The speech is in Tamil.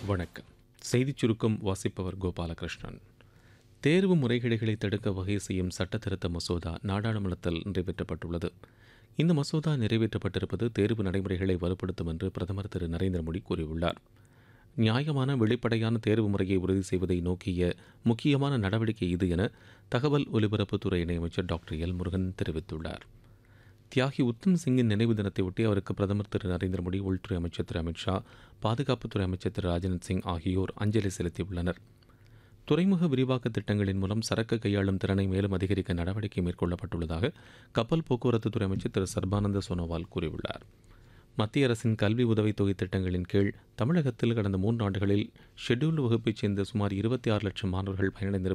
வணக்கம் செய்திச் சுருக்கம் வாசிப்பவர் கோபாலகிருஷ்ணன் தேர்வு முறைகேடுகளை தடுக்க வகை செய்யும் சட்ட திருத்த மசோதா நாடாளுமன்றத்தில் நிறைவேற்றப்பட்டுள்ளது இந்த மசோதா நிறைவேற்றப்பட்டிருப்பது தேர்வு நடைமுறைகளை வலுப்படுத்தும் என்று பிரதமர் திரு நரேந்திர மோடி கூறியுள்ளார் நியாயமான வெளிப்படையான தேர்வு முறையை உறுதி செய்வதை நோக்கிய முக்கியமான நடவடிக்கை இது என தகவல் ஒலிபரப்புத்துறை இணையமைச்சர் டாக்டர் எல் முருகன் தெரிவித்துள்ளார் தியாகி உத்தம் சிங்கின் நினைவு தினத்தையொட்டி அவருக்கு பிரதமர் திரு நரேந்திர மோடி உள்துறை அமைச்சர் திரு அமித்ஷா பாதுகாப்புத்துறை அமைச்சர் திரு ராஜ்நாத் சிங் ஆகியோர் அஞ்சலி செலுத்தியுள்ளனர் துறைமுக விரிவாக்க திட்டங்களின் மூலம் சரக்கு கையாளும் திறனை மேலும் அதிகரிக்க நடவடிக்கை மேற்கொள்ளப்பட்டுள்ளதாக கப்பல் போக்குவரத்து துறை அமைச்சர் திரு சர்பானந்த சோனோவால் கூறியுள்ளார் மத்திய அரசின் கல்வி உதவித்தொகை திட்டங்களின் கீழ் தமிழகத்தில் கடந்த மூன்று ஆண்டுகளில் ஷெட்யூல்டு வகுப்பைச் சேர்ந்த சுமார் இருபத்தி ஆறு லட்சம் மாணவர்கள் பயனடைந்திருப்பதாக